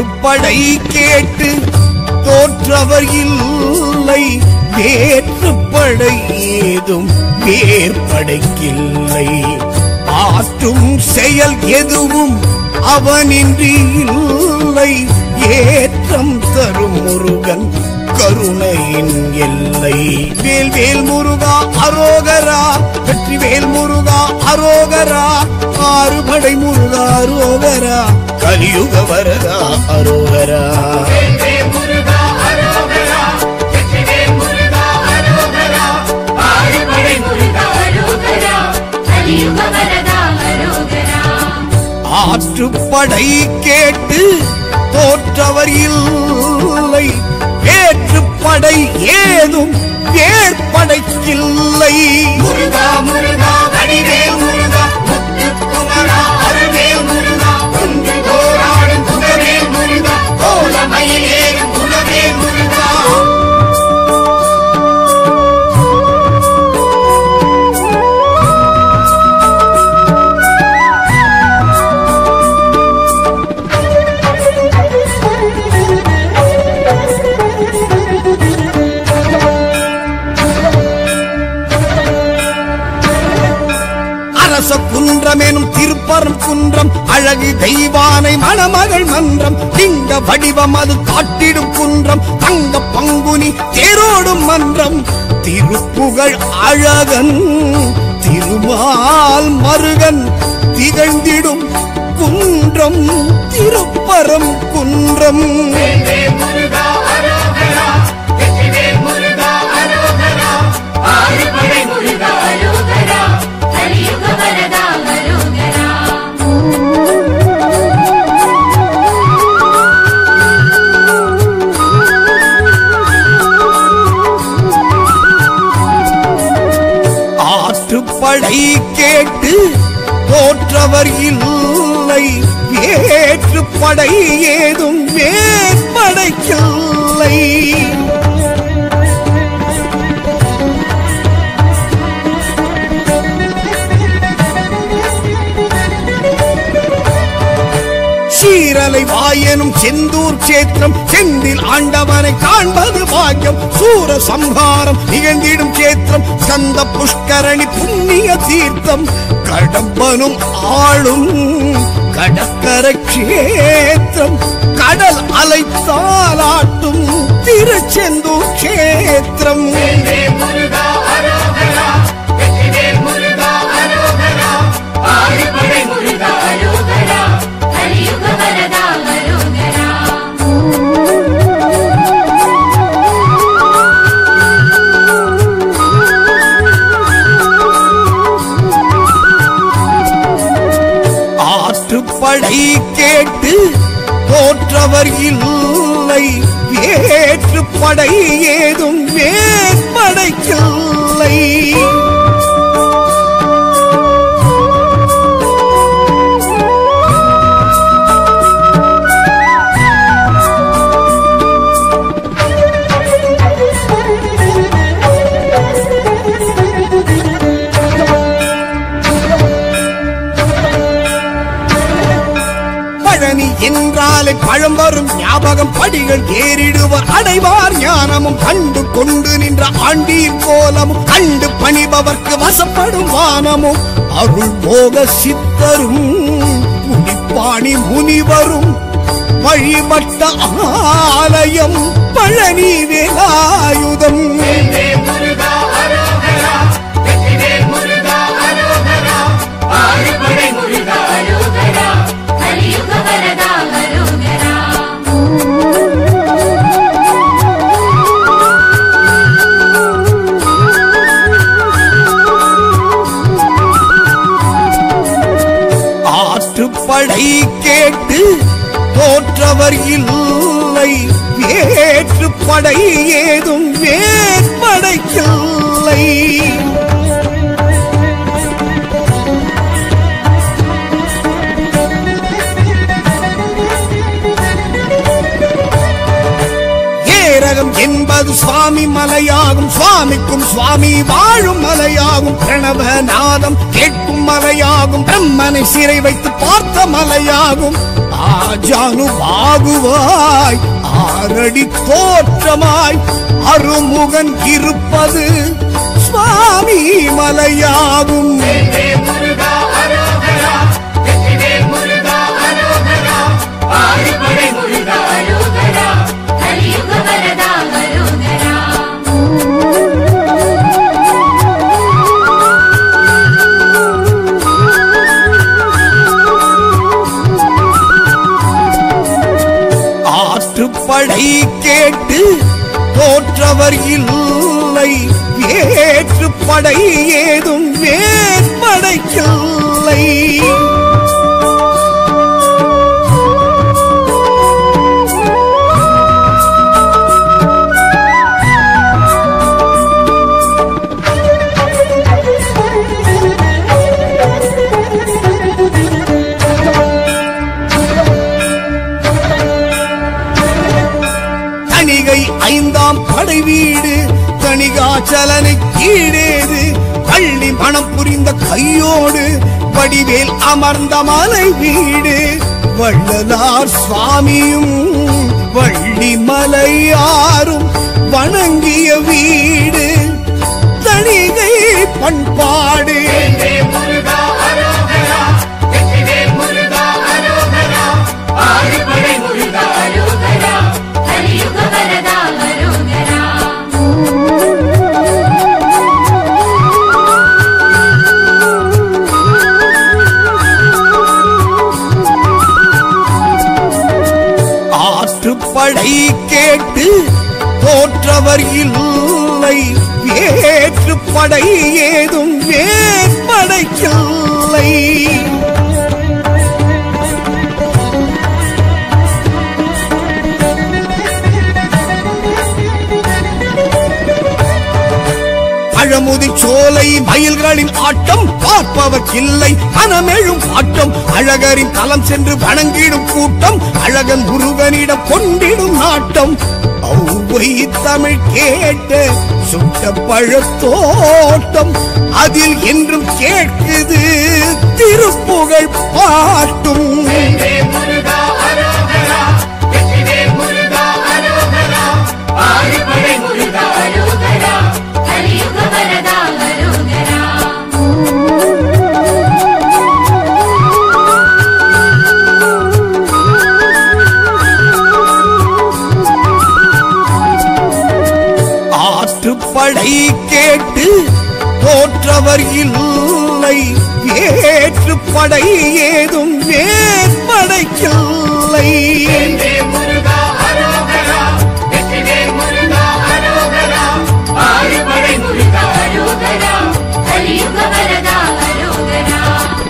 ஆற்றுப்படை கேட்டு தோற்றவர் இல்லை வேற்றுப்படை ஏதும் வேற்படைக்கில்லை ஆற்றும் செயல் எதுவும் அவனின்றி இல்லை ஏற்றம் தரும் முருகன் கருணையின் எல்லை வேல் வேல் முருகா அரோகரா வெற்றி வேல் முருகா அரோகரா ஆறுபடை முருகா அரோகரா கலியுக வரதா அரோகரா வெல்வேல் முருகா அரோகரா வெற்றிவேல் முருகா அரோகரா ஆறுபடை முருகா அரோகரா கலியுக வரதா அரோகரா ஆற்றுப்படை கேட்டு தோற்றவர் இல்லை வேற்றுப்படை ஏதும் வேற்படைக்கில்லை முருகா முருகா வடிவேல் முருகா முத்துக்குமரா அருள்வேல் முருகா குன்று போராடும் குகவேல் முருகா கோலமயில் ஏறும் குலவேல் முருகா அரச குன்றம் எனும் திருப்பரம் குன்றம் அழகு தெய்வானை மணமகள் மன்றம் திங்க வடிவம் அது காட்டிடும் குன்றம் தங்க பங்குனி தேரோடும் மன்றம் திருப்புகழ் அழகன் திருமால் மருகன் திகழ்ந்திடும் குன்றம் திருப்பரம் குன்றம் வெல்வேல் முருகா அரோகரா வெற்றிவேல் முருகா அரோகரா ஆறுபடை முருகா அரோகரா கலியுக வரதா அரோகரா ஆற்றுப்படை கேட்டு தோற்றவர் இல்லை வேற்றுப்படை ஏதும் வேற்படைக்கில்லை சீரலை வாயனும் செந்தூர் சேத்திரம் செந்தில் ஆண்டவனை காண்பது பாக்கியம் சூர சம்ஹாரம் நிகழ்ந்திடும் சேத்திரம் சந்த புஷ்கரணி புண்ணிய தீர்த்தம் கடம்பனும் ஆளும் கடற்கரை கஷேத்திரம் கடல் அலை தாளாட்டும் திருச்செந்தூர் கஷேத்திரம் வெல்வேல் முருகா அரோகரா வெற்றிவேல் முருகா அரோகரா ஆறுபடை முருகா அரோகரா கலியுக வரதா அரோகரா ஆற்றுப்படை கேட்டு தோற்றவர் இல்லை வேற்றுப்படை ஏதும் வேற்படைக்கில்லை பழனி என்றாலே பழம் வரும் ஞாபகம் படிகள் ஏறிடுவர் அடைவார் ஞானமும் கண்டு கொண்டு நின்ற ஆண்டியின் கோலமும் கண்டு பணிபவர்க்கு வசப்படும் வானமும் அருள் போக சித்தரும் புனிப்பாணி முனிவரும் வழிபட்ட ஆலயம் பழனி வேலாயுதம் வெல்வேல் முருகா அரோகரா வெற்றிவேல் முருகா அரோகரா ஆறுபடை முருகா அரோகரா கலியுக வரதா அரோகரா ஆற்றுப்படை கேட்டு தோற்றவர் இல்லை வேற்றுப்படை ஏதும் வேற்படைக்கில்லை ஏரகம் என்பது சுவாமி மலையாகும் சுவாமிக்கும் சுவாமி வாழும் மலையாகும் பிரணவநாதம் கேட்கும் மலையாகும் பிரம்மனை சிறை வைத்து பார்த்த மலையாகும் ஆஜானு பாகுவாய் ஆரடி தோற்றமாய் அருமுகன் இருப்பது சுவாமி மலையாகும் வேல் முருகா அரோகரா வெற்றிவேல் முருகா அரோகரா ஆறுபடை முருகா அரோகரா கலியுக வரதா அரோகரா ஆற்றுப்படை கேட்டு தோற்றவர் இல்லை வேற்றுப்படை ஏதும் வேற்படைக்கில்லை தணிகை ஐந்தாம் படை வீடு தணிகாச்சலனை கீழேது பள்ளி மனம் புரிந்த கையோடு வடிவேல் அமர்ந்த மலை வீடு வள்ளலார் சுவாமியும் வள்ளி மலையாரும் வணங்கிய வீடு தணிகை பண்பாடு வேல் முருகா அரோகரா வெற்றிவேல் முருகா அரோகரா ஆறுபடை முருகா அரோகரா கலியுக வரதா அரோகரா ஆற்றுப்படை கேட்டு தோற்றவர் இல்லை வேற்றுப்படை ஏதும் வேற்படைக்கில்லை பழமுதி சோலை மயில்களின் ஆட்டம் பார்ப்பவர்க்கில்லை மனமெழும் ஆட்டம் அழகரின் தலம் சென்று வணங்கிடும் கூட்டம் அழகன் முருகனிடம் கொண்டிடும் நாட்டம் ஔவை தமிழ் கேட்ட சுட்ட பழத்தோட்டம் அதில் என்றும் கேட்குது திருப்புகழ் பாட்டும் வேல் முருகா அரோகரா வெற்றிவேல் முருகா அரோகரா ஆறுபடை முருகா அரோகரா கலியுக வரதா அரோகரா ஆற்றுப்படை கேட்டு தோற்றவர் இல்லை வேற்றுப்படை ஏதும் வேற்படைக்கில்லை வேல் முருகா அரோகரா வெற்றிவேல் முருகா அரோகரா ஆறுபடை முருகா அரோகரா கலியுக வரதா அரோகரா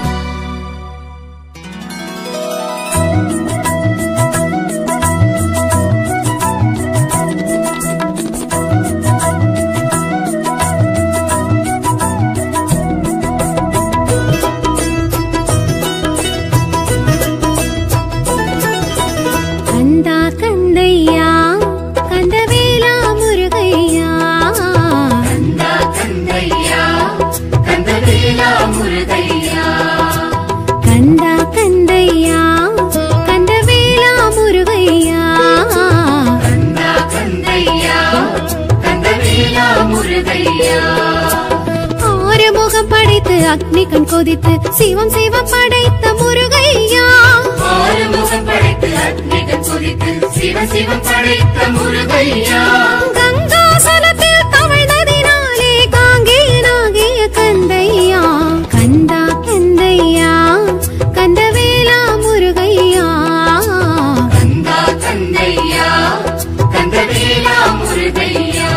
கந்தா கந்தையா கந்தவேலா முருகையா கந்தா கந்தையா கந்தவேலா முருகையா கந்தா கந்தையா கந்தவேலா முருகையா கந்தா கந்தையா கந்தவேலா முருகையா ஆறுமுகம் படைத்து அக்னி கண் கொதித்து சிவம் சிவம் படைத்த முருகையா ஆறுமுகம் படைத்து அக்னிகள் குறித்து சிவ சிவம் படைத்த முருகையா கங்கா சலத்தில் தவழ்ந்ததினாலே காங்கேயனாகிய கந்தையா கந்தா கந்தையா கந்தவேலா முருகையா கந்தா கந்தையா கந்தவேலா முருகையா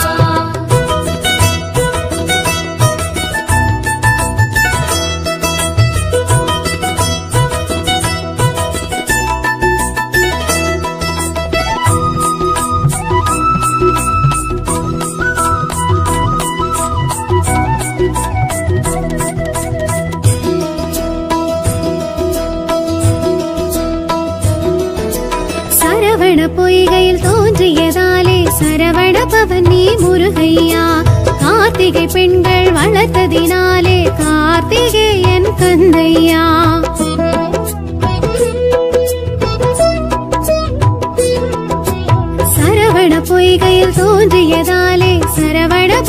சரவண பொய்கையில் தோன்றியதாலே சரவண பவன் நீ முருகையா கார்த்திகை பெண்கள் வளர்த்ததினாலே கார்த்திகேயன் கந்தையா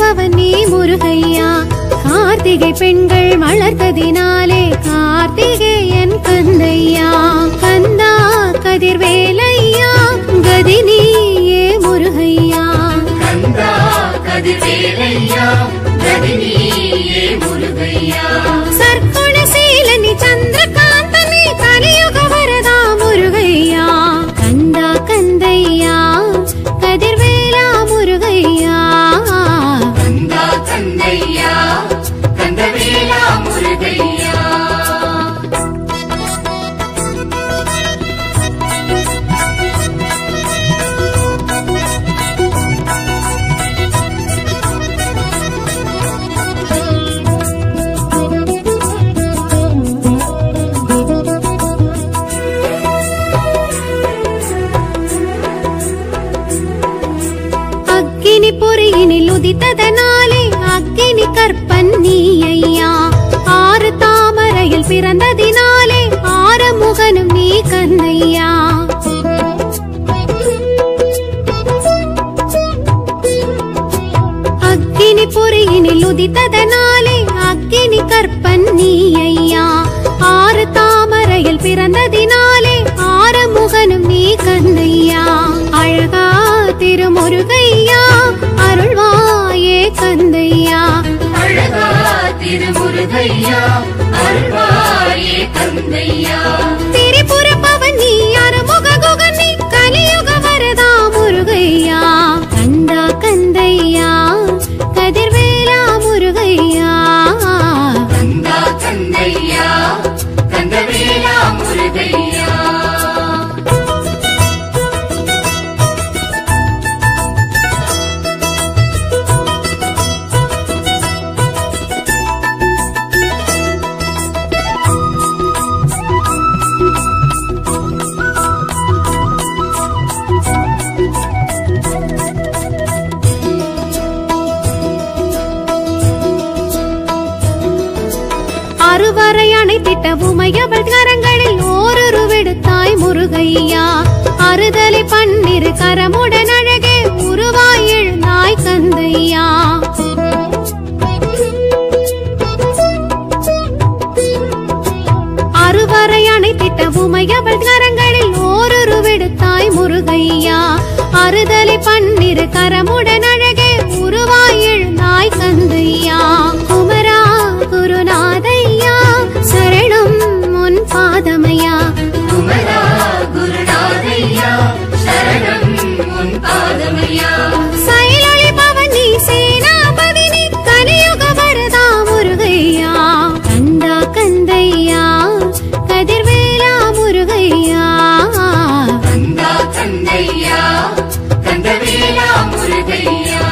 தருபவன் நீ முருகையா கார்த்திகை பெண்கள் வளர்த்ததினாலே கார்த்திகேயன் கந்தையா கந்தா கதிர்வேலையா கதி நீயே முருகையா கந்தா கதிர்வேலையா கதினியே முருகையா சர்க்குணசீலனி சந்திரகாந்தனி கலியுக வரதா முருகையா கந்தா கந்தையா கதிர்வேலா முருகையா கந்தா கந்தையா கந்தவேலா முருகையா அக்கினி பொறியினில் உதித்ததனாலே அக்கினி கற்பன் நீ ஐயா ஆறு தாமரையில் பிறந்ததினாலே ஆறுமுகனும் நீ கந்தையா அக்கினி பொறியினில் உதித்ததனாலே அக்கினி கற்பன் நீ ஐயா ஆறு தாமரையில் பிறந்ததினாலே ஆறு முகனும் நீ கந்தையா அழகா திருமுருகையா அருள்வாயே கந்தையா அழகா திருமுருகையா அருள்வாயே கந்தையா திரிபுர பவன் நீ அருமுக குகன் நீ கலியுக வரதா முருகையா கந்தா கந்தையா கதிர்வேலா முருகையா கந்தா கந்தையா கந்தவேலா முருகையா அறுவரை அணைத்திட்ட உமையவள் கரங்களில் ஓரொரு விடுத்தாய் முருகையா அறுதலை பன்னிரு கரமுடன் அழகே உருவாய் எழுந்தாய் கந்தையா அறுவரை அணைத்திட்ட உமையவள் கரங்களில் ஓரொரு விடுத்தாய் முருகையா அறுதலை பன்னிரு கரமுடன் அழகே உருவாய் எழுந்தாய் கந்தையா குமரா குருநாதையா சரணம் உன் பாதமையா குமரா குருநாதையா சரணம் உன் பாதமையா சைலொளி பவனி சேனாபதினி கலியுக வரதா முருகையா கந்தா கந்தையா கதிர்வேலா முருகையா கந்தா கந்தையா கந்தவேலா முருகையா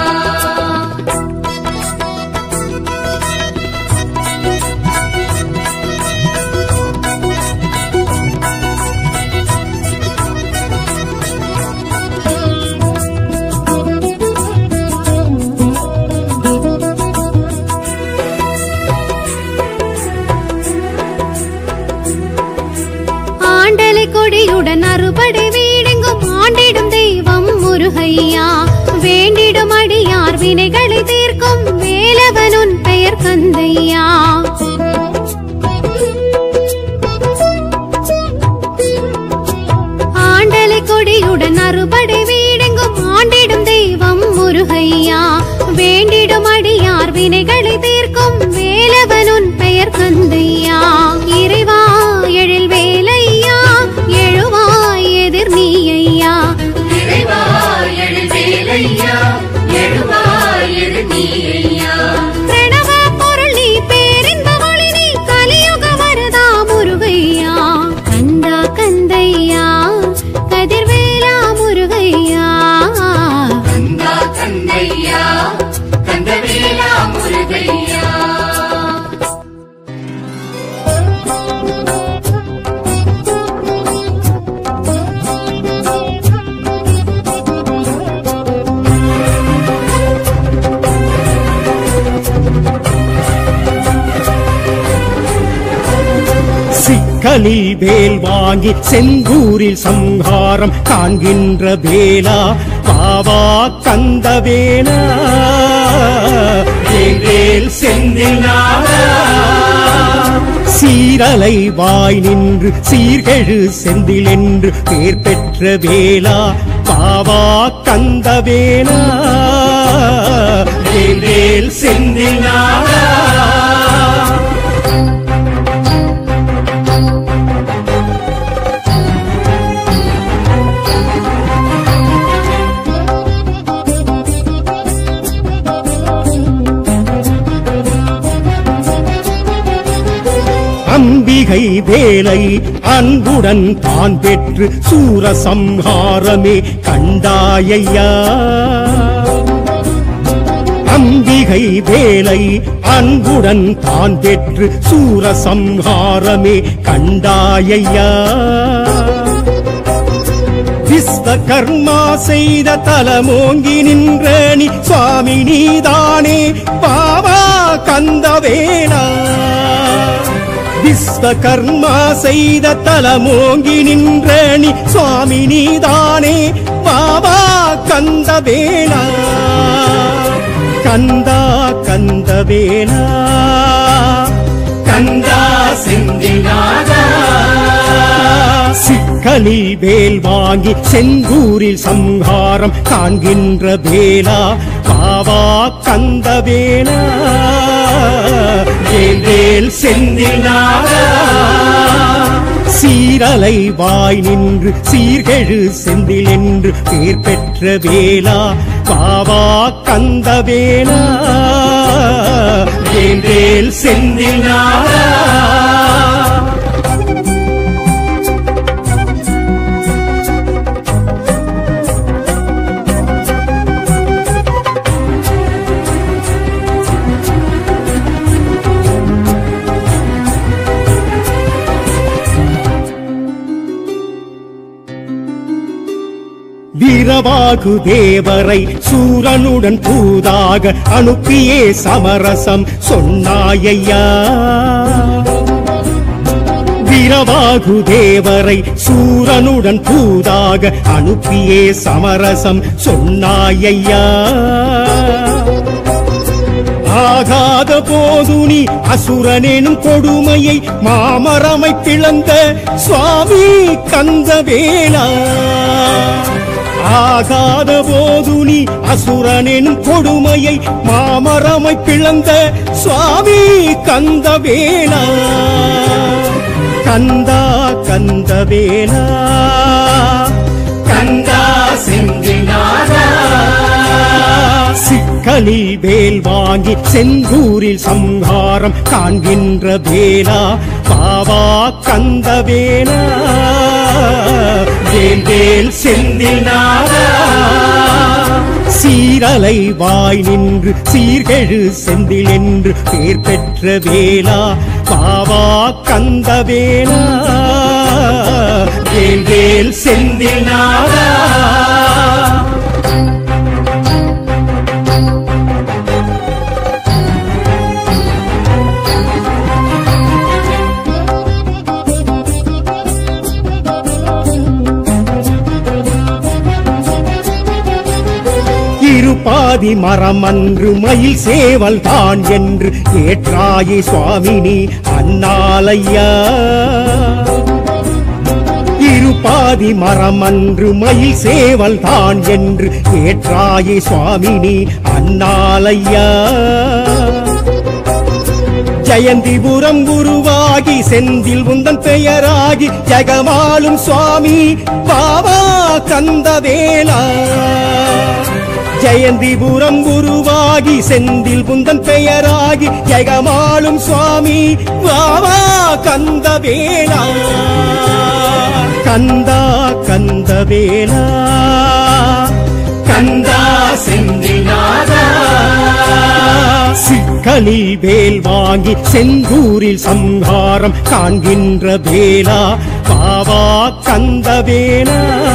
ஆண்டலை கொடியுடன் அறுபடை வீடெங்கும் ஆண்டிடும் தெய்வம் முருகையா வேண்டிடும் அடியார் வினைகளை தீர்க்கும் வேலவனுன் பெயர் கந்தையா ஆண்டலை கொடியுடன் அறுபடை வீடெங்கும் ஆண்டிடும் தெய்வம் முருகையா வேண்டிடும் அடியார் வினைகளை தீர்க்கும் வேலவனுன் பெயர் கந்தையா இறைவா எழில் வேலையா எழுவாய் எதிர் நீ ஐயா இறைவா எழுவேலையா எழுவாயது நீயா பிரணவ பொருள் நீ பேரின்ப ஒளி நீ கலியுக வரதா முருகையா கந்தா கந்தையா கதிர்வேலா முருகையா கந்தா கந்தையா கந்தவேலா முருகையா சிக்கலில் வேல் வாங்கி செங்கூரில் சம்ஹாரம் காண்கின்ற வேலா பாவா கந்த வேலா வேல் செந்தில் நாதா சீரலை வாய் நின்று சீர்கெழு செந்தில் என்று பேர் பெற்ற வேளா பாவா கந்த வேளா வேல் வேல் செந்தில் நாதா அம்பிகை வேலை அன்புடன் தான் பெற்று சூரசம்ஹாரமே கண்டாயையா அம்பிகை வேலை அன்புடன் தான் பெற்று சூரசம்ஹாரமே கண்டாயையா விஸ்வகர்மா செய்த தலமோங்கி நின்ற நீ சுவாமி நீதானே பாவா கந்தவேலா விஸ்வகர்மா செய்த தலமோங்கி நின்ற நீ சுவாமி நீதானே பாவா கந்தவேலா கந்தா கந்தவேலா கந்தா செந்திநாதா சிக்கலில் வேல் வாங்கி செங்கூரில் சம்ஹாரம் காண்கின்ற வேலா பாவா கந்த வேலா வேல் வேல் செந்தில் நாதா சீரலை வாய் நின்று சீர்கெழு செந்தில் என்று பேர் பெற்ற வேலா பாவா கந்த வேலா வேல் வேல் செந்தில் நாதா வீரவாகு தேவரை சூரனுடன் பூதாக அனுப்பியே சமரசம் சொன்னாயையா வீரவாகு தேவரை சூரனுடன் பூதாக அனுப்பியே சமரசம் சொன்னாயையா ஆகாத போது நீ அசுரனெனும் கொடுமையை மாமரமை பிளந்த சுவாமி கந்தவேலா ஆகாத போது நீ அசுரனெனும் கொடுமையை மாமரமை பிளந்த சுவாமி கந்தவேலா கந்தா கந்தவேலா கந்தா செந்திநாதா சிக்கலில் வேல் வாங்கி செந்தூரில் சம்ஹாரம் காண்கின்ற வேலா பாவா கந்த வேலா வேல் வேல் செந்தில் நாதா சீரலை வாய் நின்று சீர்கெழு செந்தில் என்று பேர் பெற்ற வேலா பாவா கந்த வேலா வேல் வேல் செந்தில் நாதா இருபாதி மரம் அன்று மயில் சேவல் தான் என்று ஏற்றாயே சுவாமினி அண்ணாலையா இருபாதி மரம் அன்று மயில் சேவல் தான் என்று ஏற்றாயே சுவாமினி அண்ணாலையா ஜெயந்திபுரம் குருவாகி செந்தில் உந்தன் பெயராகி ஜெகமாலும் சுவாமி பாவா கந்தவேலா ஜெயந்திபுரம் குருவாகி செந்தில் புந்தன் பெயராகி ஜெகமாலும் சுவாமி பாவா கந்தவேலா கந்தா கந்தவேலா கந்தா செந்திநாதா சிக்கலில் வேல் வாங்கி செந்தூரில் சம்ஹாரம் காண்கின்ற வேலா பாவா கந்த வேலா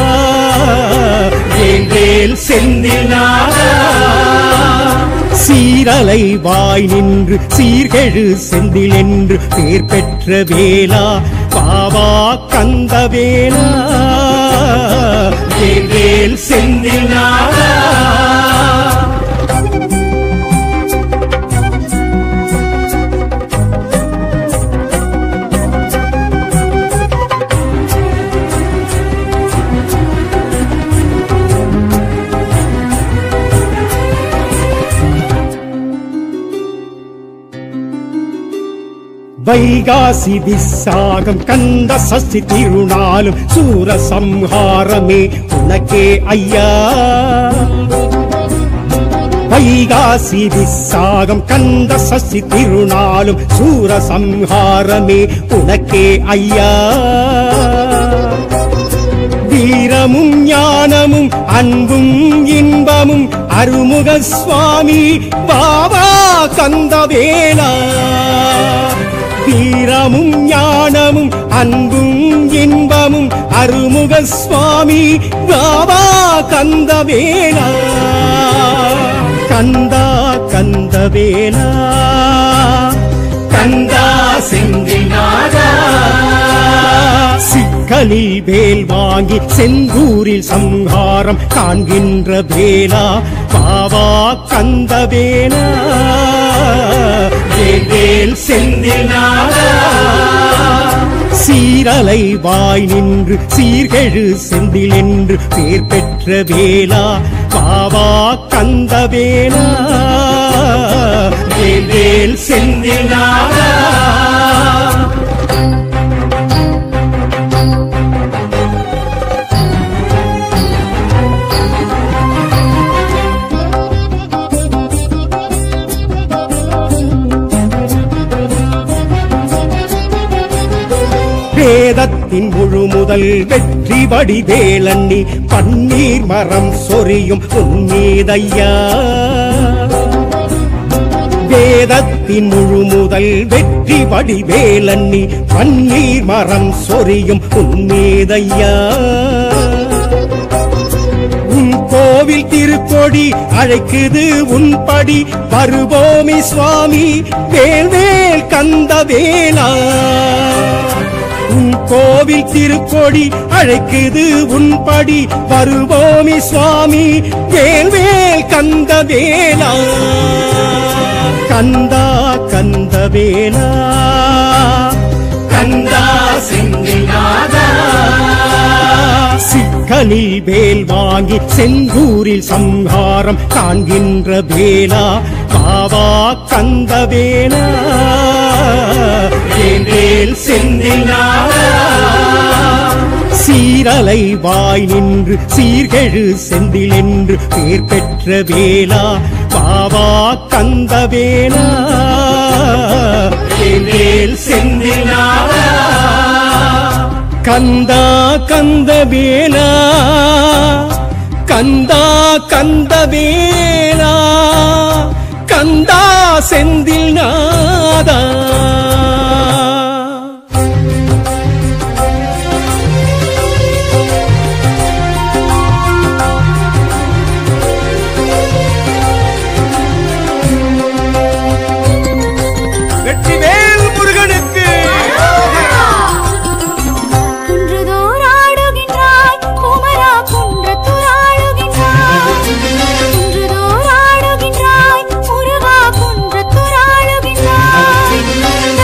வேல் வேல் செந்தில் நாதா சீரலை வாய் நின்று சீர்கெழு செந்தில் என்று பேர் பெற்ற வேலா பாவா கந்த வேலா வேல் வேல் செந்தில் நாதா வைகாசி விசாகம் கந்த சஷ்டி திருநாளும் சூரசம்ஹாரமே உனக்கே ஐயா வைகாசி விசாகம் கந்த சஷ்டி திருநாளும் சூரசம்ஹாரமே உனக்கே ஐயா வீரமும் ஞானமும் அன்பும் இன்பமும் அருமுக சுவாமி பாபா கந்தவேலா வீரமும் ஞானமும் அன்பும் இன்பமும் அருமுக சுவாமி பாபா கந்தவேலா கந்தா கந்தவேலா கந்தா செந்திநாதா சிக்கலில் வேல் வாங்கி செந்தூரில் சம்ஹாரம் காண்கின்ற வேலா பாவா கந்த வேலா வேல் வேல் செந்தில் நாதா சீரலை வாய் நின்று சீர்கெழு செந்தில் என்று பேர் பெற்ற வேலா பாவா கந்த வேலா வேல் வேல் செந்தில் நாதா வேதத்தின் முழு முதல் வெற்றி வடிவேலண்ணி பன்னீர் மரம் சொரியும் உன்மீதையா வேதத்தின் முழு முதல் வெற்றி வடிவேலண்ணி பன்னீர் மரம் சொரியும் உன்மீதையா உன் கோவில் திருக்கொடி அழைக்குது உன் படி வருவோமி சுவாமி வேல் வேல் கந்த வேலா உன் கோவில் திருக்கொடி அழைக்குது உன் படி வருவோமி சுவாமி வேல் வேல் கந்த வேலா கந்தா கந்த வேலா கந்தா செந்திநாதா சிக்கலில் வேல் வாங்கி செந்தூரில் சம்ஹாரம் காண்கின்ற வேலா பாவா கந்த வேலா வேல் வேல் செந்திநாதா சீரலை வாய் நின்று சீர்கெழு செந்தில் என்று பேர் பெற்ற வேலா பாவா கந்த வேலா வேல் வேல் செந்திநாதா கந்தா கந்த வேலா கந்தா கந்த வேலா கந்தா செந்தில் நாதா வெற்றிவேல் முருகனுக்கு குன்றுதோர் ஆடுகின்றாய் குமரா குன்றத்தூர் ஆடுகின்றாய் குன்றுதோர் ஆடுகின்றாய் முருகா குன்றத்தூர் ஆடுகின்றாய்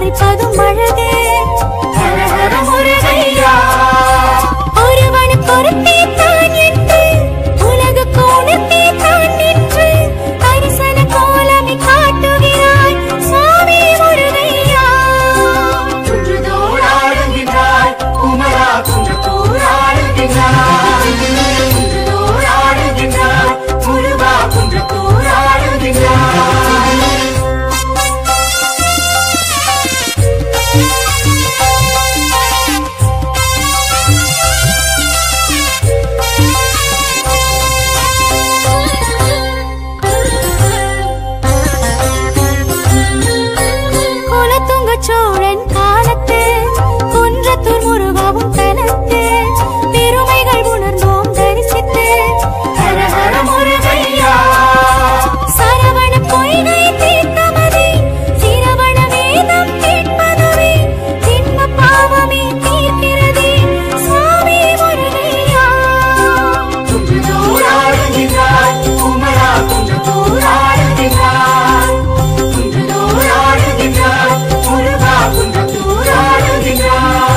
பறிப்பதும் அழகு ஹர ஹர முருகையா ஒருவனுக்கு ஒருத்தி தான் என்று உலகு கோணத்தே தான் நின்று தரிசன கோலமை காட்டுகிறாய் சுவாமி முருகையா குன்றுதோடாடுகின்றாய் குமரா குன்றத்தூராடுகின்றாய் குன்றுதோடாடுகின்றாய் முருகா குன்றத்தூராடுகின்றாய் குலத்துங்க சோழன் காலத்து குன்றத்தூர் முருகாவும் தனத்து பெருமைகள் உணர்ந்தோம் தரிசித்து ஹர ஹர முருகையா சரவண பொய்கை தீர்த்தமதி சிரவண வேதம் கேட்பதுவே ஜென்ம பாவமே தீர்க்கிறதே சுவாமி முருகையா குன்றுதோடாடுகின்றாய் குமரா குன்றத்தூராடுகின்றாய் குன்றுதோடாடுகின்றாய் முருகா குன்றத்தூராடுகின்றாய்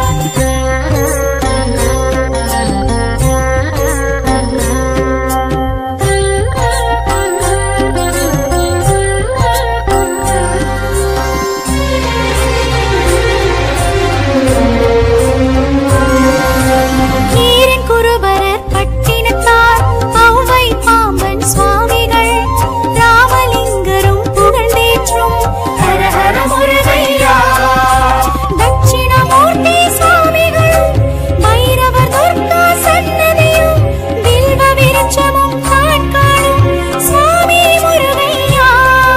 ஈரன் குருபரர் பட்டினத்தார் ஔவை பாம்பன் சுவாமிகள் ராமலிங்கரும் புகழ்ந்தேற்றும் ஹர ஹர முருகையா தட்சிணமூர்த்தி சுவாமிகள் பைரவர் துர்கா சன்னதியும் வில்வ விருட்சமும் தான் காணும் சுவாமி முருகையா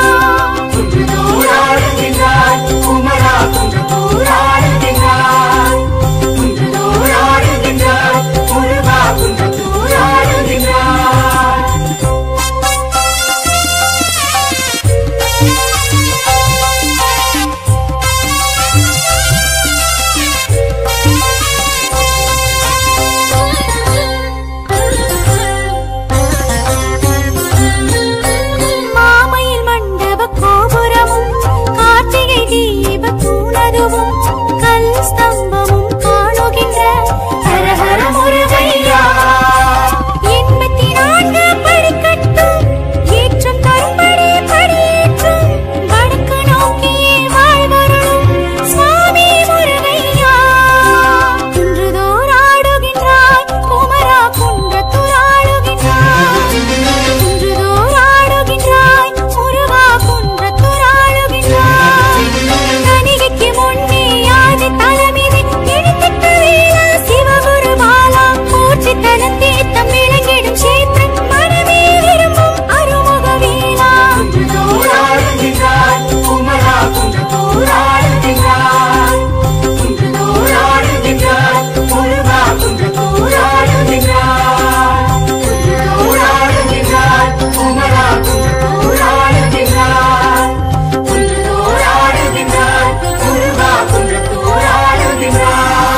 குன்றுதோடாடுகின்றாய் குமரா குன்றத்தூராடுகின்றாய் குன்றுதோடாடுகின்றாய் முருகா குன்றத்தூராடுகின்றாய் மாமையில் மண்டப கோபுரமும் கார்த்திகை தீப தூணதுவும் கல் ஸ்தம்பமும் காணுகின்ற ஹர ஹர முருகையா எண்பத்தி நான்கு படிக்கட்டும் ஏற்றம் தரும்படி படியேற்றும் வடக்கு நோக்கியே வாழ்வருளும் சுவாமி முருகையா குன்றுதோர் ஆடுகின்றாய் குமரா குன்றத்துராடுகின்றாய் குன்றுதோர் ஆடுகின்றாய் முருகா குன்றத்துராடுகின்றாய் கணிகைக்கு முன்னே ஆதி தலைமிதி எடுத்துட்ட வேளா சிவகுரு பாலா மூச்சு தனத்தே தம் விளங்கிடும் சேத்திரம் மனமே விரும்பும் அருமுக வேளா குன்றுதோடாடுகின்றாய் குமரா குன்றத்தூராடுகின்றாய் குன்றுதோடாடுகின்றாய் முருகா குன்றத்தூராடுகின்றாய் குன்றுதோடாடுகின்றாய் குமரா குன்றத்தூராடுகின்றாய் குன்றுதோடாடுகின்றாய் முருகா குன்றத்தூராடுகின்றாய்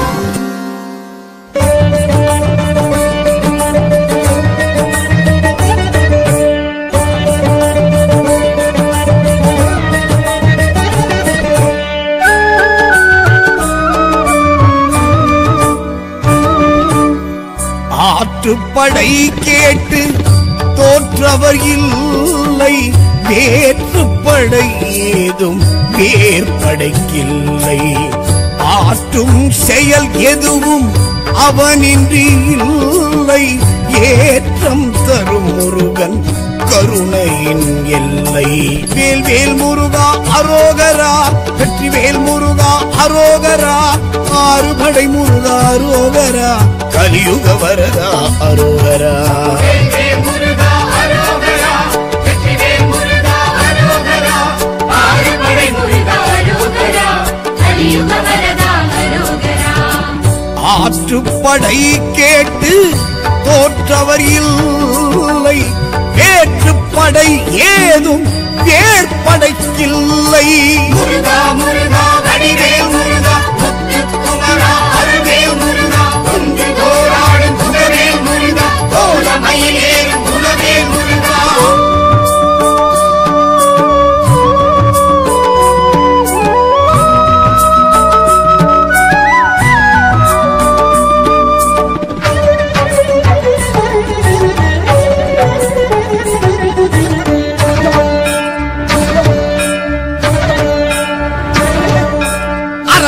ஆற்றுப்படை கேட்டு தோற்றவர் இல்லை வேற்றுப்படை ஏதும் வேற்படைக்கில்லை ஆற்றும் செயல் எதுவும் அவனின்றி இல்லை ஏற்றம் தரும் முருகன் கருணையின் எல்லை வேல் வேல் முருகா அரோகரா வெற்றி வேல் முருகா அரோகரா ஆறுபடை முருகா அரோகரா கலியுக வரதா அரோகரா வெற்றிவேல் முருகா அரோகரா வெற்றிவேல் முருகா அரோகரா ஆறுபடை முருகா அரோகரா கலியுக வரதா அரோகரா ஆற்றுப்படை கேட்டு தோற்றவர் இல்லை வேற்றுப்படை ஏதும் வேற்படைக்கில்லை முருகா முருகா வடிவேல் முருகா முத்துக்குமரா அருவேல் முருகா குன்று தோராடும் குகவேல் முருகா கோலமயிலேறும் குலவேல் முருகா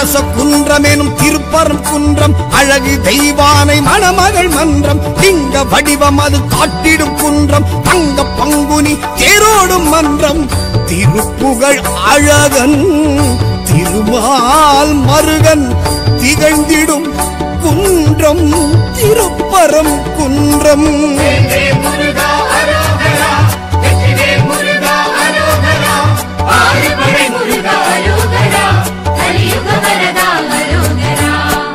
அரச குன்றம் எனும் திருப்பரம் குன்றம் அழகு தெய்வானை மணமகள் மன்றம் லிங்க வடிவம் அது காட்டிடும் குன்றம் தங்க பங்குனி தேரோடும் மன்றம் திருப்புகழ் அழகன் திருமால் மருகன் திகழ்ந்திடும் குன்றம் திருப்பரம் குன்றம் வெற்றிவேல் முருகா அரோகரா வெற்றிவேல் முருகா அரோகரா ஆறுபடை முருகா அரோகரா கலியுக வரதா அரோகரா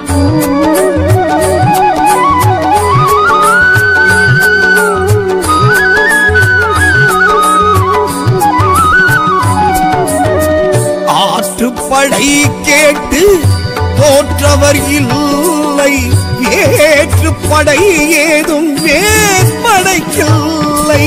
ஆற்றுப்படை கேட்டு தோற்றவர் இல்லை ஏற்றுப்படை ஏதும் வேற்படைக்கில்லை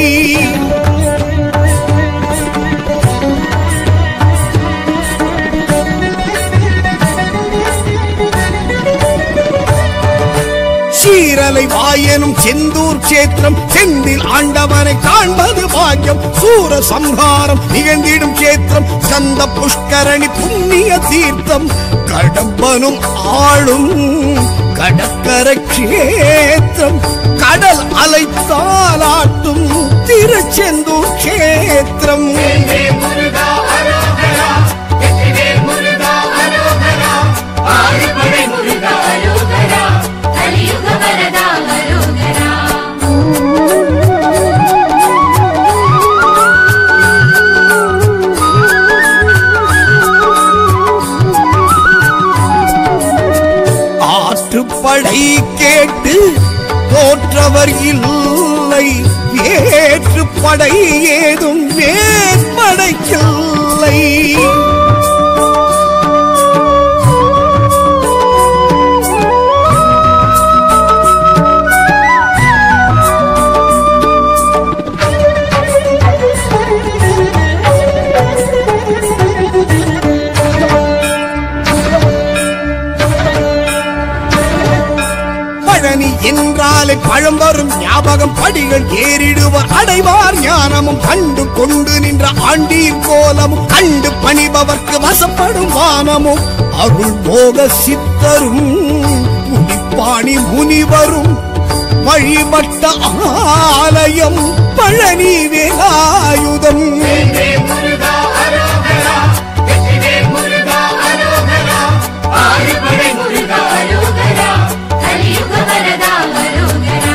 சீரலை வாயனும் செந்தூர் சேத்திரம் செந்தில் ஆண்டவனை காண்பது பாக்கியம் சூர சம்ஹாரம் நிகழ்ந்திடும் சேத்திரம் சந்த புஷ்கரணி புண்ணிய தீர்த்தம் கடம்பனும் ஆளும் கடற்கரை கஷேத்திரம் கடல் அலை தாளாட்டும் திருச்செந்தூர் கஷேத்திரம் வெற்றிவேல் முருகா அரோகரா வெற்றிவேல் முருகா அரோகரா ஆறுபடை முருகா அரோகரா கலியுக வரதா அரோகரா ஆற்றுப்படை கேட்டு தோற்றவர் இல்லை ஏற்றுப்படை ஏதும் வேற்படைக்கில்லை பழனி என்றாலே பழம் வரும் ஞாபகம் படிகள் ஏறிடுவர் அடைவார் ஞானமும் கண்டு கொண்டு நின்ற ஆண்டீர் கோலமும் கண்டு பணிபவர்க்கு வசப்படும் வானமும் அருள் போக சித்தரும் புனிப்பாணி முனிவரும் வழிபட்ட ஆலயம் பழனி வேலாயுதம் வெற்றிவேல் முருகா அரோகரா வெற்றிவேல் முருகா அரோகரா ஆறுபடை முருகா அரோகரா கலியுக வரதா அரோகரா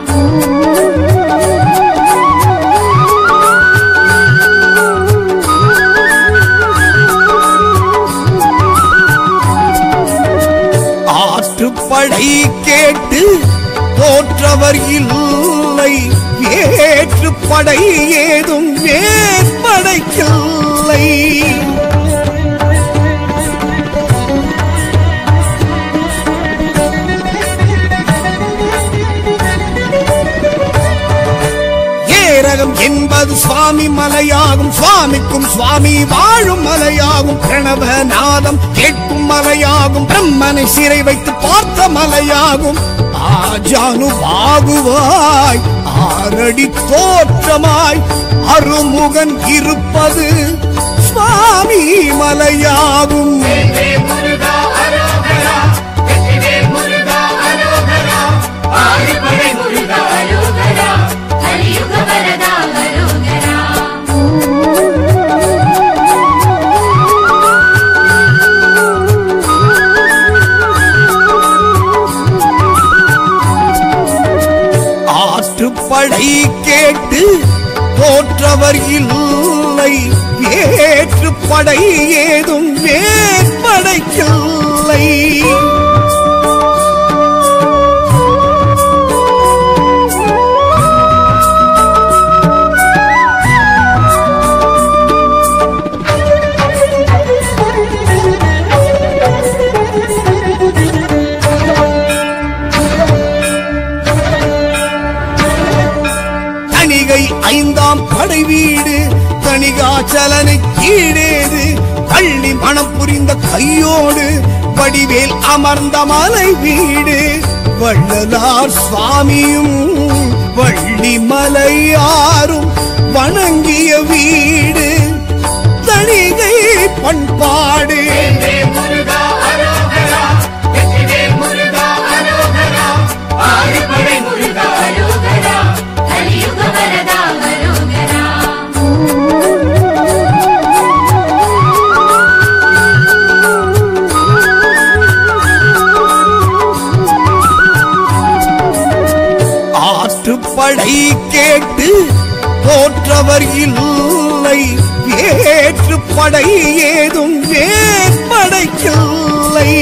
ஆற்றுப்படை கேட்டு தோற்றவர் இல்லை ஏற்றுப்படை ஏதும் வேற்படைக்கில்லை ஏரகம் என்பது சுவாமி மலையாகும் சுவாமிக்கும் சுவாமி வாழும் மலையாகும் பிரணவநாதம் கேட்கும் மலையாகும் பிரம்மனை சிறை வைத்து பார்த்த மலையாகும் ஆஜானு பாகுவாய் ஆரடி தோற்றமாய் அருமுகன் இருப்பது சுவாமி மலையாகும் வெற்றிவேல் முருகா அரோகரா வெற்றிவேல் முருகா அரோகரா ஆறுபடை முருகா அரோகரா கலியுக வரதா அரோகரா ஆற்றுப்படை கேட்டு தோற்றவர் இல்லை ஏற்றுப்படை ஏதும் வேற்படைக்கில்லை தணிகை ஐந்தாம் படை வீடு தணிகாச்சலனை கீழேது பள்ளி மனம் புரிந்த கையோடு வடிவேல் அமர்ந்த மலை வீடு வள்ளலார் சுவாமியும் வள்ளி மலையாரும் வணங்கிய வீடு தணிகை பண்பாடு வெற்றிவேல் முருகா படை கேட்டு போற்றவர் இல்லை வேற்று படை ஏதும் வேற்படைக்கில்லை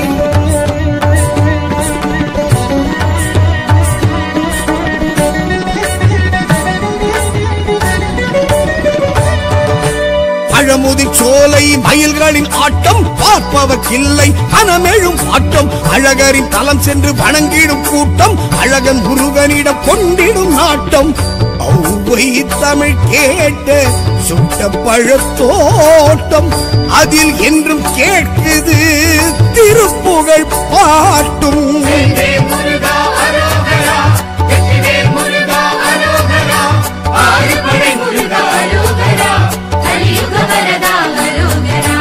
பழமுதிர் சோலை மயில்களின் ஆட்டம் பார்ப்பவர்க்கில்லை மனமெழும் ஆட்டம் அழகரின் தலம் சென்று வணங்கிடும் கூட்டம் அழகன் முருகனிடம் கொண்டிடும் நாட்டம் ஔவை தமிழ் கேட்ட சுட்ட பழத்தோட்டம் அதில் என்றும் கேட்குது திருப்புகழ் பாட்டும் வெற்றிவேல் முருகா அரோகரா வெற்றிவேல் முருகா அரோகரா ஆறுபடை முருகா அரோகரா கலியுக வரதா அரோகரா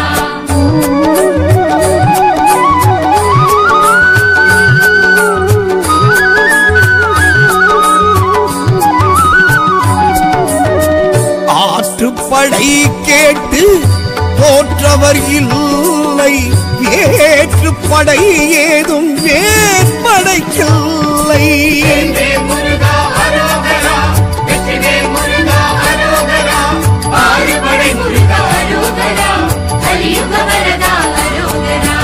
ஆற்றுப்படை கேட்டு போற்றவர் இல்லை வேற்று படை ஏதும் வேற்படைக்கில்லை வெற்றிவேல் முருகா அரோகரா வெற்றிவேல் முருகா அரோகரா ஆறுபடை முருகா அரோகரா கலியுக வரதா அரோகரா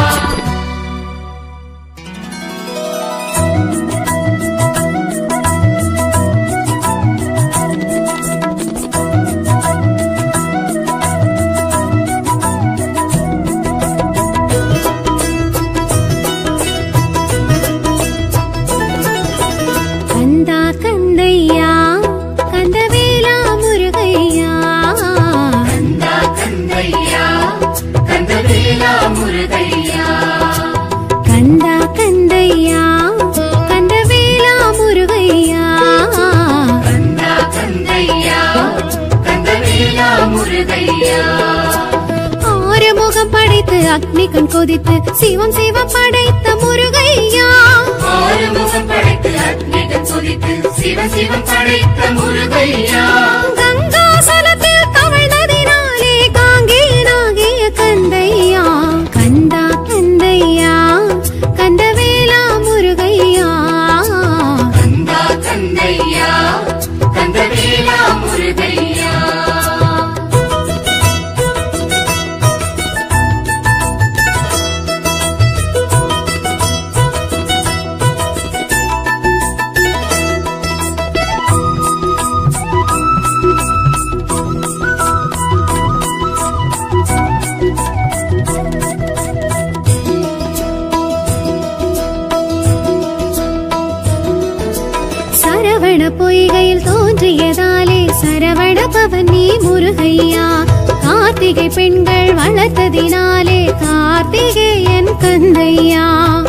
கந்தா கந்தையா கந்தவேலா முருகையா கந்தா கந்தையா கந்தவேலா முருகையா கந்தா கந்தையா கந்தவேலா முருகையா கந்தா கந்தையா கந்தவேலா முருகையா ஆறுமுகம் படைத்து அக்னி கண் கொதித்து சிவம் சிவம் படைத்த முருகையா ஆறுமுகம் படைத்து அக்னிகள் கொதித்து சிவ சிவம் படைத்த முருகையா கங்காசலத்தில் தவழ்ந்ததினாலே காங்கேயனாகிய கந்தையா கந்தா கந்தையா கந்தவேலா முருகையா கந்தா கந்தையா கந்தவேலா முருகையா சரவண பொய்கையில் தோன்றியதாலே சரவண பவன் நீ முருகையா கார்த்திகை பெண்கள் வளர்த்ததினாலே கார்த்திகேயன் கந்தையா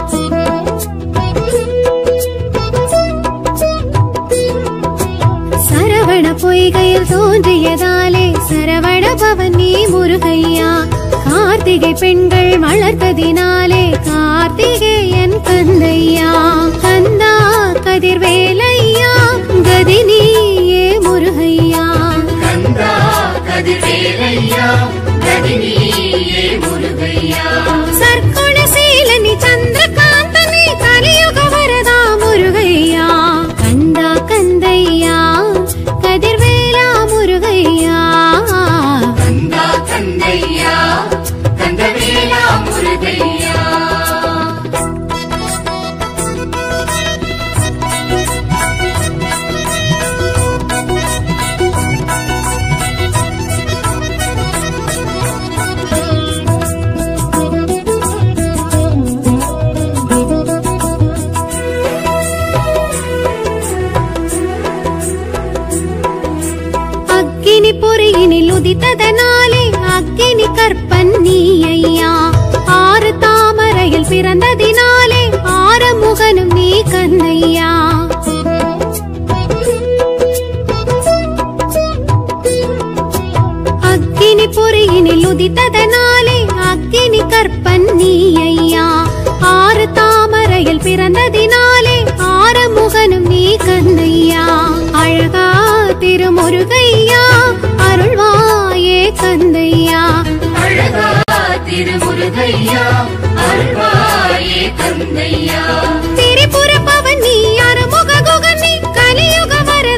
சரவண பொய்கையில் தோன்றியதாலே சரவண பவன் நீ முருகையா கார்த்திகை பெண்கள் வளர்த்ததினாலே கார்த்திகேயன் கந்தையா கந்தா கதிர்வேலையா கதி நீயே முருகையா கந்தா கதிர்வேலையா கதினியே முருகையா சர்க்குணசீலனி சந்திரகாந்தனி கலியுக வரதா முருகையா கந்தா கந்தையா கதிர்வேலா முருகையா கந்தா கந்தையா கந்தவேலா முருகையா அக்கினி பொறியினில் உதித்ததனாலே அக்கினி கற்பன் நீ ஐயா ஆறு தாமரையில் பிறந்ததினாலே ஆறுமுகனும் நீ கந்தையா அக்கினி பொறியினில் உதித்ததனாலே அக்கினி கற்பன் நீ ஐயா ஆறு தாமரையில் பிறந்ததினாலே ஆறுமுகனும் நீ கந்தையா அழகா திருமுருகையா அருள்வாயே கந்தையா அழகா திருமுருகையா அருள்வாயே கந்தையா திரிபுர பவன் நீ அருமுக குகன் நீ கலியுக வர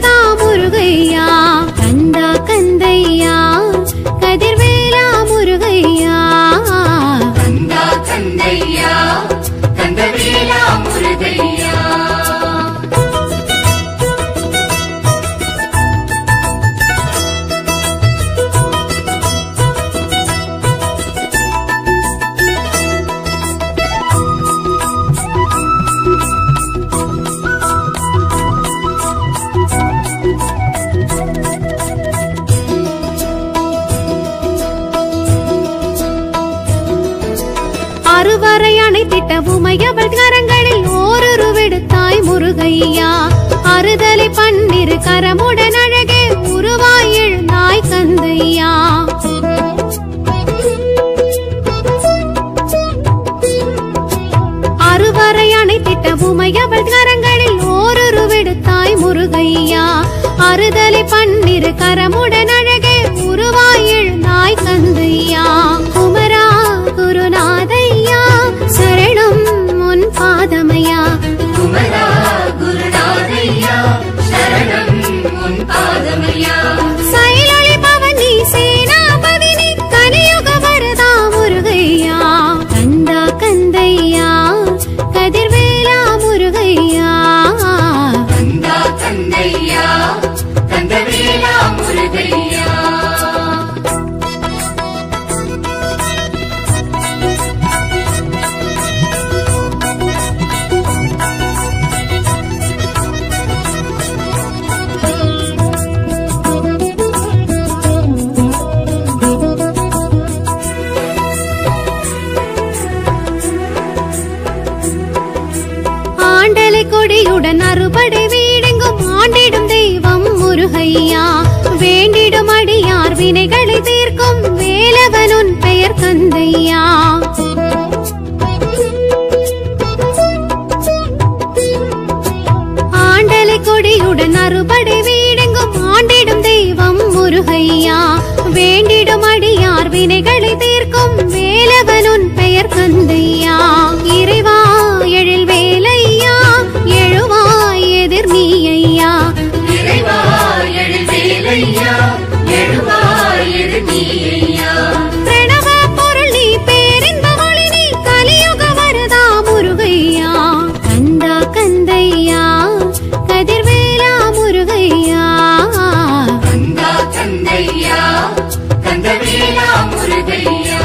உமையவள் கரங்களில் ஓரொரு விடுத்தாய் முருகையா அறுதலை பன்னிரு கரமுடன் அழகே உருவாய் எழுந்தாய் கந்தையா அறுவரை அணைத்திட்ட உமையவள் கரங்களில் ஓரொரு விடுத்தாய் முருகையா அறுதலை பன்னிரு கரமுடன் அழகே உருவாய் எழுந்தாய் கந்தையா குமரா குருநாதையா சரணம் உன் பாதமையா குமரா குருநாதையா சரணம் உன் பாதமையா சைலொளி பவனி சேனாபதி நீ கலியுக வரதா முருகையா கந்தா கந்தையா கதிர்வேலா முருகையா கந்தா கந்தையா கந்தவேலா முருகையா ஆண்டலை கொடியுடன் அறுபடை வீடெங்கும் ஆண்டிடும் தெய்வம் முருகையா வேண்டிடும் அடியார் வினைகளை தீர்க்கும் வேலவனுன் பெயர் கந்தையா ஆண்டலை கொடியுடன் அறுபடை வீடெங்கும் ஆண்டிடும் தெய்வம் முருகையா வேண்டிடும் அடியார் வினைகளை தீர்க்கும் வேலவனுன் பெயர் கந்தையா இறைவா எழில் வேலையா எழுவாய் எதிர் நீ ஐயா இறைவா எழு வேலையா எழுவாய் எழு நீயா பிரணவ பொருள் நீ பேரின்ப ஒளி நீ கலியுக வரதா முருகையா கந்தா கந்தையா கதிர்வேலா முருகையா கந்தா கந்தையா கந்தவேலா முருகையா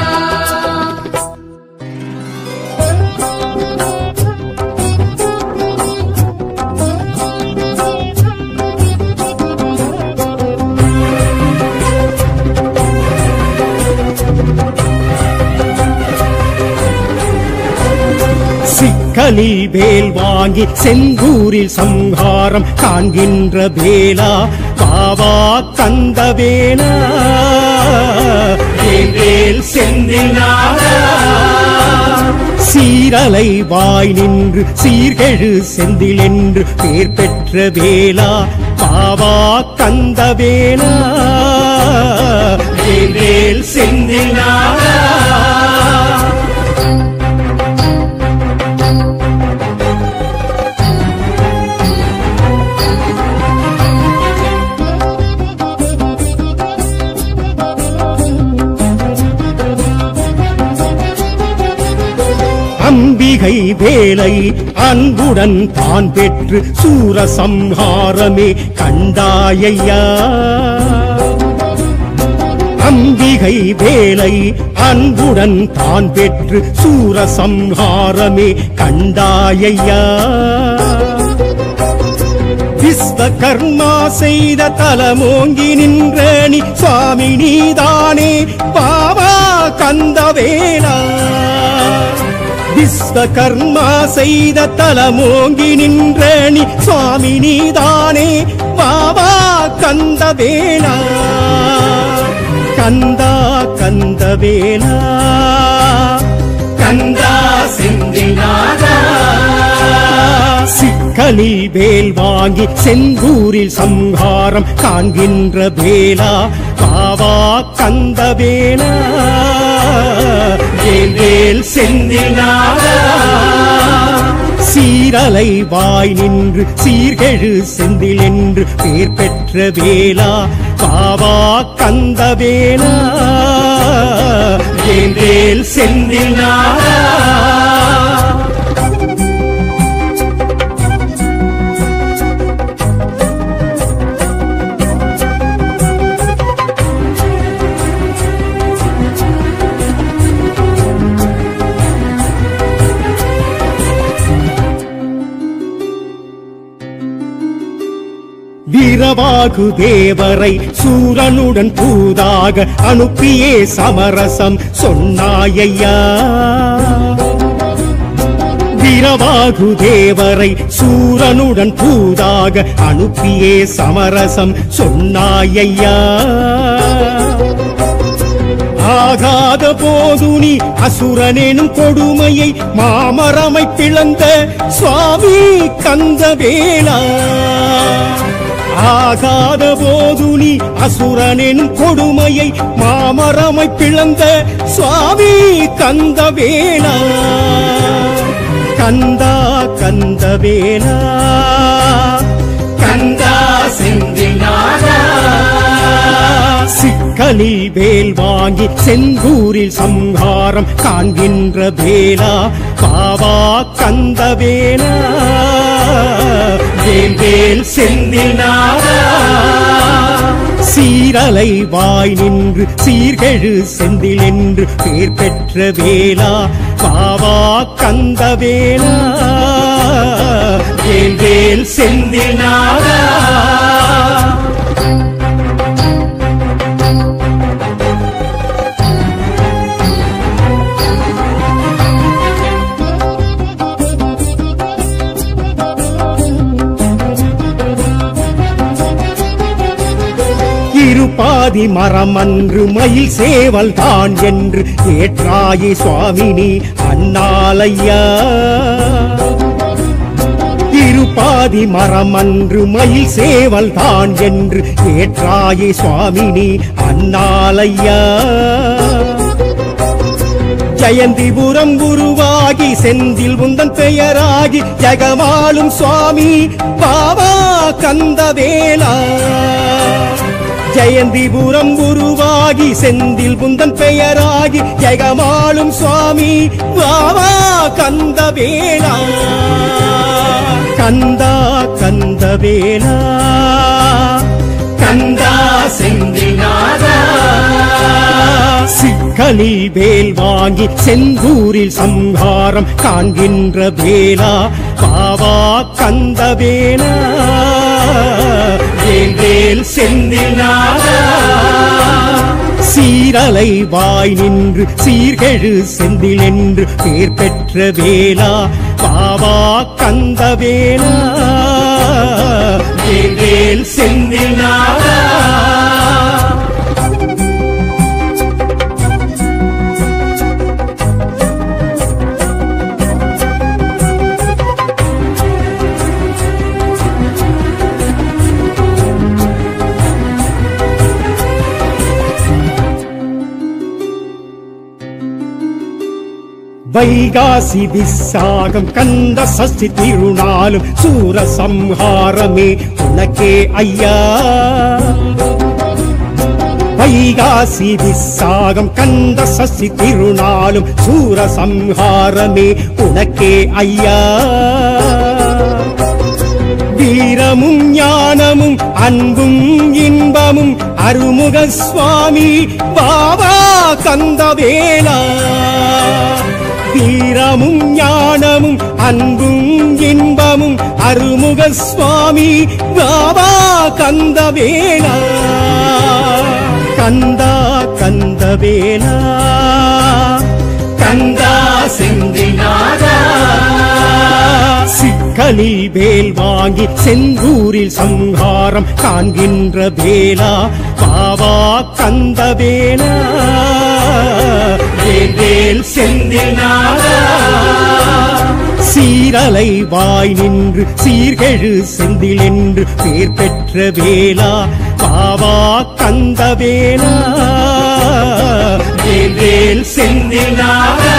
சிக்கலில் வேல் வாங்கி செங்கூரில் சம்ஹாரம் காண்கின்ற வேலா பாவா கந்த வேலா வேல் வேல் செந்தில் நாதா. சீரலை வாய் நின்று சீர்கெழு செந்தில் என்று பேர் பெற்ற வேலா பாவா கந்த வேலா வேல் வேல் செந்தில் நாதா. அம்பிகை வேலை அன்புடன் தான் பெற்று சூரசம்ஹாரமே கண்டாயையா அம்பிகை வேலை அன்புடன் தான் பெற்று சூரசம்ஹாரமே கண்டாயையா விஸ்வகர்மா செய்த தலமோங்கி நின்ற நீ சுவாமி நீதானே பாவா கந்தவேலா விஸ்வகர்மா செய்த தலமோங்கி நின்ற நீ சுவாமி நீதானே பாவா கந்தவேலா கந்தா கந்தவேலா கந்தா செந்திநாதா சிக்கலில் வேல் வாங்கி செந்தூரில் சம்ஹாரம் காண்கின்ற வேலா பாவா கந்த வேலா வேல் வேல் செந்தில் நாதா. சீரலை வாய் நின்று சீர்கெழு செந்தில் என்று பேர் பெற்ற வேலா பாவா கந்த வேலா வேல் வேல் செந்தில் நாதா. வீரவாகு தேவரை சூரனுடன் தூதாக அனுப்பியே சமரசம் சொன்னாயையா வீரவாகு தேவரை சூரனுடன் தூதாக அனுப்பியே சமரசம் சொன்னாயையா ஆகாத போது நீ அசுரனெனும் கொடுமையை மாமரமை பிளந்த சுவாமி கந்தவேலா ஆகாத போது நீ அசுரனெனும் கொடுமையை மாமரமை பிளந்த சுவாமி கந்தவேலா கந்தா கந்தவேலா கந்தா செந்திநாதா சிக்கலில் வேல் வாங்கி செந்தூரில் சம்ஹாரம் காண்கின்ற வேலா பாவா கந்த வேலா வேல் வேல் செந்தில் நாதா சீரலை வாய் நின்று சீர்கெழு செந்தில் என்று பேர் பெற்ற வேலா பாவா கந்த வேலா வேல் வேல் செந்தில் நாதா இருபாதி மரம் அன்று மயில் சேவல் தான் என்று ஏற்றாயே சுவாமினி அண்ணாலையா இருபாதி மரம் அன்று மயில் சேவல் தான் என்று ஏற்றாயே சுவாமினி அண்ணாலையா ஜெயந்திபுரம் குருவாகி செந்தில் உந்தன் பெயராகி ஜெகமாளும் சுவாமி பாவா கந்தவேலா ஜெயந்திபுரம் குருவாகி செந்தில் புந்தன் பெயராகி ஜெகமாளும் சுவாமி பாவா கந்தவேலா கந்தா கந்தவேலா கந்தா செந்திநாதா சிக்கலில் வேல் வாங்கி செந்தூரில் சம்ஹாரம் காண்கின்ற வேலா பாவா கந்த வேலா வேல் வேல் செந்தில் நாதா சீரலை வாய் நின்று சீர்கெழு செந்தில் என்று பேர் பெற்ற வேலா பாவா கந்த வேலா வேல் வேல் செந்தில் நாதா வைகாசி விசாகம் கந்த சஷ்டி திருநாளும் சூர சம்ஹாரமே உனக்கே ஐயா வைகாசி விசாகம் கந்த சஷ்டி திருநாளும் சூர சம்ஹாரமே உனக்கே ஐயா வீரமும் ஞானமும் அன்பும் இன்பமும் அருமுக சுவாமி பாபா கந்தவேலா வீரமும் ஞானமும் அன்பும் இன்பமும் அருமுக சுவாமி பாபா கந்தவேலா கந்தா கந்தவேலா கந்தா செந்திநாதா சிக்கலில் வேல் வாங்கி செந்தூரில் சம்ஹாரம் காண்கின்ற வேலா பாவா கந்த வேலா வேல் வேல் செந்தில் நாதா சீரலை வாய் நின்று சீர்கெழு செந்தில் என்று பேர் பெற்ற வேலா பாவா கந்த வேலா வேல் வேல் செந்தில் நாதா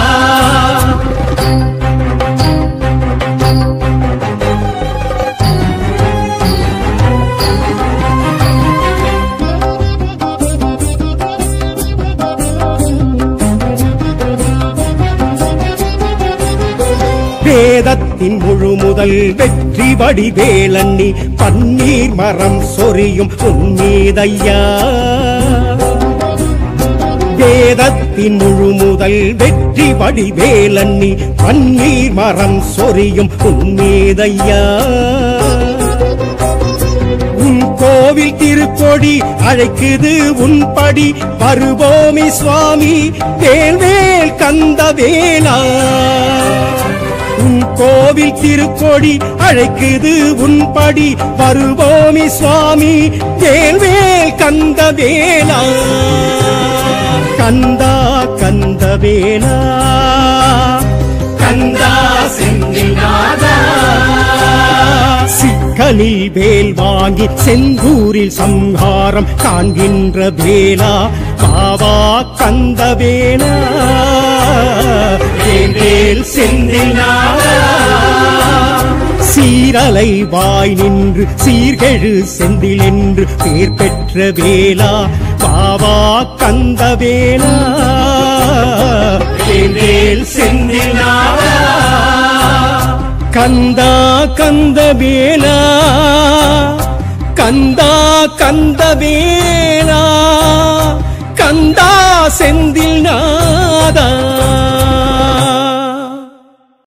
வேதத்தின் முழு முதல் வெற்றி வடிவேலன்னி பன்னீர் மரம் சொரியும் உன்மீதையா வேதத்தின் முழு முதல் வெற்றி வடிவேலன்னி பன்னீர் மரம் சொரியும் உன்மீதையா உன் கோவில் திருக்கொடி அழைக்குது உன் படி வருவோமி சுவாமி வேல் வேல் கந்த வேலா கோவில் திருக்கொடி அழைக்குது உன்படி வருவோமி சுவாமி வேல்வேல் கந்த வேலா கந்தா கந்த வேலா கந்தா செந்தில்நாதா சிக்கலில் வேல் வாங்கி செந்தூரில் சம்ஹாரம் காண்கின்ற வேலா பாவா கந்த வேலா வேல் செந்தில்நாதா சீரலை வாய் நின்று சீர்கெழு செந்தில் என்று பேர் பெற்ற வேலா பாவா கந்த வேலா வேல் செந்தில்நாதா கந்தா கந்த வேலா கந்தா கந்த வேலா கந்தா செந்தில்